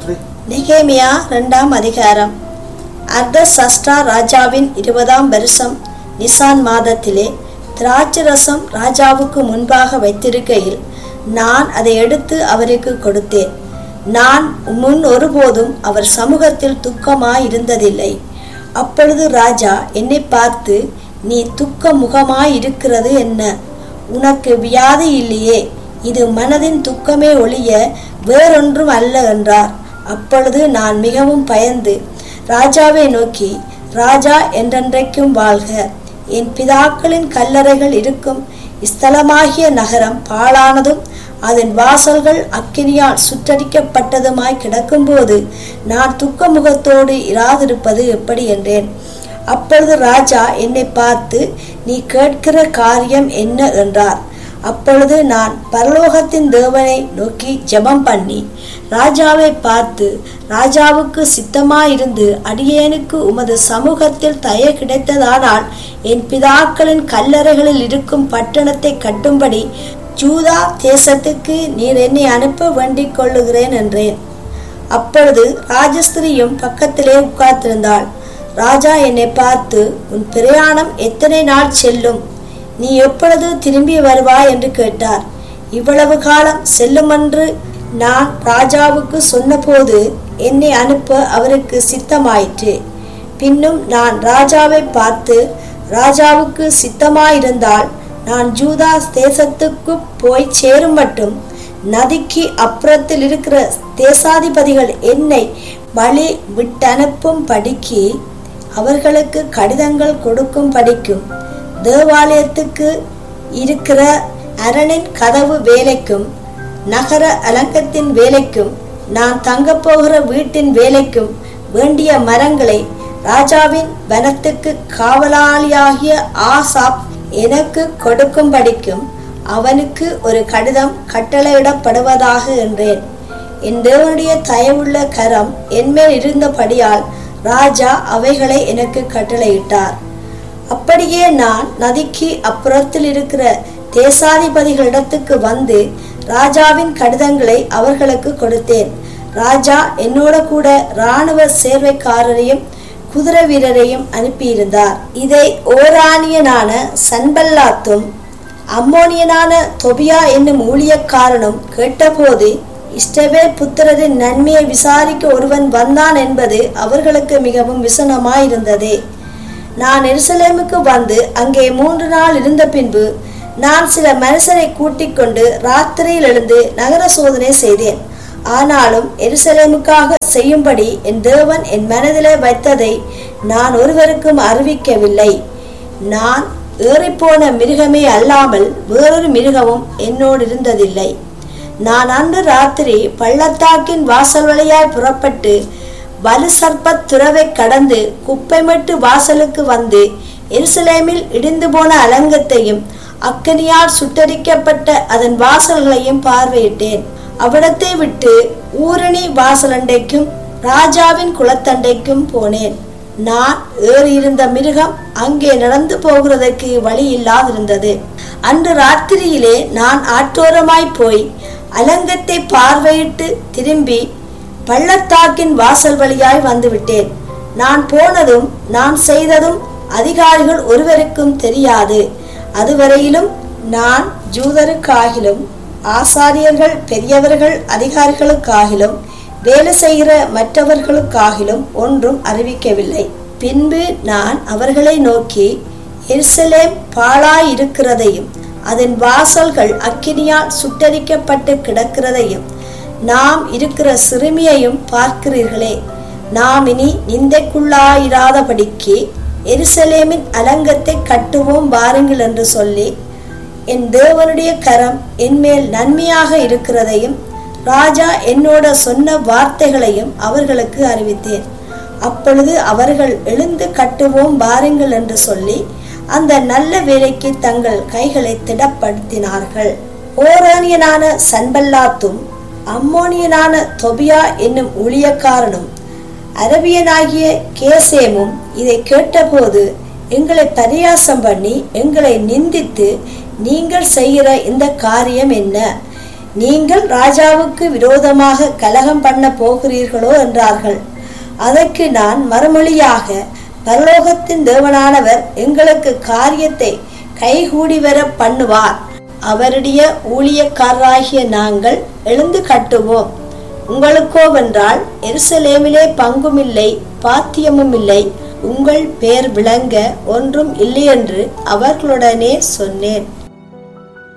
3. நெகேமியா இரண்டாம் அதிகாரம் அர்த சஷ்டா ராஜாவின் இருபதாம் வருஷம் நிசான் மாதத்திலே திராட்சரசம் ராஜாவுக்கு முன்பாக வைத்திருக்கையில் நான் அதை எடுத்து அவருக்கு கொடுத்தேன் நான் முன் ஒருபோதும் அவர் சமூகத்தில் துக்கமாயிருந்ததில்லை அப்பொழுது ராஜா என்னை பார்த்து நீ துக்க முகமாயிருக்கிறது என்ன உனக்கு வியாதி இல்லையே இது மனதின் துக்கமே ஒழிய வேறொன்றும் அல்ல என்றார் அப்பொழுது நான் மிகவும் பயந்து ராஜாவை நோக்கி ராஜா என்றென்றைக்கும் வாழ்க என் பிதாக்களின் கல்லறைகள் இருக்கும் ஸ்தலமாகிய நகரம் பாழானதும் அதன் வாசல்கள் அக்கினியால் சுற்றடிக்கப்பட்டதுமாய் கிடக்கும்போது நான் துக்க முகத்தோடு இராதிருப்பது எப்படி என்றேன் அப்பொழுது ராஜா என்னை பார்த்து நீ கேட்கிற காரியம் என்ன என்றார் அப்பொழுது நான் பரலோகத்தின் தேவனை நோக்கி ஜெபம் பண்ணி ராஜாவை பார்த்து ராஜாவுக்கு சித்தமாயிருந்து அடியேனுக்கு உமது சமூகத்தில் தய கிடைத்ததானால் என் பிதாக்களின் கல்லறைகளில் இருக்கும் பட்டணத்தை கட்டும்படி ஜூதா தேசத்துக்கு நீர் என்னை அனுப்ப வேண்டிக் கொள்ளுகிறேன் என்றேன் அப்பொழுது ராஜஸ்திரியும் பக்கத்திலே உட்கார்ந்திருந்தாள் ராஜா என்னை பார்த்து உன் பிரயாணம் எத்தனை நாள் செல்லும் நீ எப்பொழுது திரும்பி வருவாய் என்று கேட்டார் இவ்வளவு காலம் செல்லுமென்று நான் ராஜாவுக்கு சொன்னபோது என்னை அனுப்ப அவருக்கு சித்தமாயிற்று பின்னும் நான் ராஜாவை பார்த்து ராஜாவுக்கு சித்தமாயிருந்தால் நான் ஜூதாஸ் தேசத்துக்கு போய் சேரும் மட்டும் நதிக்கு அப்புறத்தில் இருக்கிற தேசாதிபதிகள் என்னை வழி விட்டனுப்பும் படிக்கு அவர்களுக்கு கடிதங்கள் கொடுக்கும் படிக்கும் தேவாலயத்துக்கு இருக்கிற அரணின் கதவு வேலைக்கும் நகர அலங்கத்தின் வேலைக்கும் நான் தங்கப் போகிற வீட்டின் வேலைக்கும் வேண்டிய மரங்களை ராஜாவின் வனத்துக்கு காவலாளியாகிய ஆசாப் எனக்கு கொடுக்கும்படிக்கும் அவனுக்கு ஒரு கடிதம் கட்டளையிடப்படுவதாக என்றேன் என் தேவனுடைய தயவுள்ள கரம் என்மேல் இருந்தபடியால் ராஜா அவைகளை எனக்கு கட்டளையிட்டார் அப்படியே நான் நதிக்கு அப்புறத்தில் இருக்கிற தேசாதிபதிகளிடத்துக்கு வந்து ராஜாவின் கடிதங்களை அவர்களுக்கு கொடுத்தேன் ராஜா என்னோட கூட இராணுவ சேர்வைக்காரரையும் குதிரை வீரரையும் அனுப்பியிருந்தார் இதை ஓரானியனான சன்பல்லாத்தும் அம்மோனியனான தொபியா என்னும் ஊழியக்காரனும் கேட்டபோது இஷ்டவேல் புத்திரரின் நன்மையை விசாரிக்க ஒருவன் வந்தான் என்பது அவர்களுக்கு மிகவும் விசனமாயிருந்தது நான் எருசலேமுக்கு வந்து அங்கே மூன்று நாள் இருந்த பின்பு நான் சில மனுஷரை கூட்டிக் கொண்டு ராத்திரியில் எழுந்து நகர சோதனை செய்தேன் ஆனாலும் எருசலேமுக்காக செய்யும்படி என் தேவன் என் மனதிலே வைத்ததை நான் ஒருவருக்கும் அறிவிக்கவில்லை நான் ஏறிப்போன மிருகமே அல்லாமல் வேறொரு மிருகமும் என்னோடு இருந்ததில்லை நான் அன்று ராத்திரி பள்ளத்தாக்கின் வாசல் வழியாய் புறப்பட்டு வலு சர்ப்பத் துறவை கடந்து குப்பைமட்டு வாசலுக்கு வந்து எருசலேமில் இடிந்து போன அலங்கத்தையும் அக்கனியால் சுட்டரிக்கப்பட்ட அதன் வாசல்களையும் பார்வையிட்டேன் அவ்விடத்தை விட்டு ஊரணி வாசலண்டைக்கும் ராஜாவின் குளத்தண்டைக்கும் போனேன் நான் ஏறியிருந்த மிருகம் அங்கே நடந்து போகிறதற்கு வழி இல்லாதிருந்தது அன்று ராத்திரியிலே நான் ஆற்றோரமாய் போய் அலங்கத்தை பார்வையிட்டு திரும்பி பள்ளத்தாக்கின் வாசல் வழியாய் வந்துவிட்டேன் நான் போனதும் நான் செய்ததும் அதிகாரிகள் ஒருவருக்கும் தெரியாது அதுவரையிலும் நான் ஜூதருக்காகிலும் ஆசாரியர்கள் பெரியவர்கள் அதிகாரிகளுக்காகிலும் வேலை செய்கிற மற்றவர்களுக்காகிலும் ஒன்றும் அறிவிக்கவில்லை பின்பு நான் அவர்களை நோக்கி எருசலேம் பாழாயிருக்கிறதையும் அதன் வாசல்கள் அக்கினியால் சுட்டரிக்கப்பட்டு கிடக்கிறதையும் நாம் இருக்கிற சிறுமியையும் பார்க்கிறீர்களே நாம் இனி நிந்தைக்குள்ளாயிராதபடிக்கு எருசலேமின் அலங்கத்தை கட்டுவோம் வாருங்கள் என்று சொல்லி என் தேவனுடைய கரம் என்மேல் நன்மையாக இருக்கிறதையும் ராஜா என்னோட சொன்ன வார்த்தைகளையும் அவர்களுக்கு அறிவித்தேன் அப்பொழுது அவர்கள் எழுந்து கட்டுவோம் வாருங்கள் என்று சொல்லி அந்த நல்ல வேலைக்கு தங்கள் கைகளை திடப்படுத்தினார்கள் ஓரானியனான சன்பல்லாத்தும் அம்மோனியனான தொபியா என்னும் ஊழியக்காரனும் அரபியனாகிய கேசேமும் இதை கேட்டபோது எங்களை பரியாசம் பண்ணி எங்களை நிந்தித்து நீங்கள் செய்கிற இந்த காரியம் என்ன நீங்கள் ராஜாவுக்கு விரோதமாக கலகம் பண்ண போகிறீர்களோ என்றார்கள் அதற்கு நான் மறுமொழியாக பரலோகத்தின் தேவனானவர் எங்களுக்கு காரியத்தை கைகூடி வர பண்ணுவார் அவருடைய ஊழியக்காரராகிய நாங்கள் எழுந்து கட்டுவோம் உங்களுக்கோவென்றால் எருசலேமிலே பங்குமில்லை பாத்தியமும் இல்லை உங்கள் பேர் விளங்க ஒன்றும் இல்லையென்று அவர்களுடனே சொன்னேன்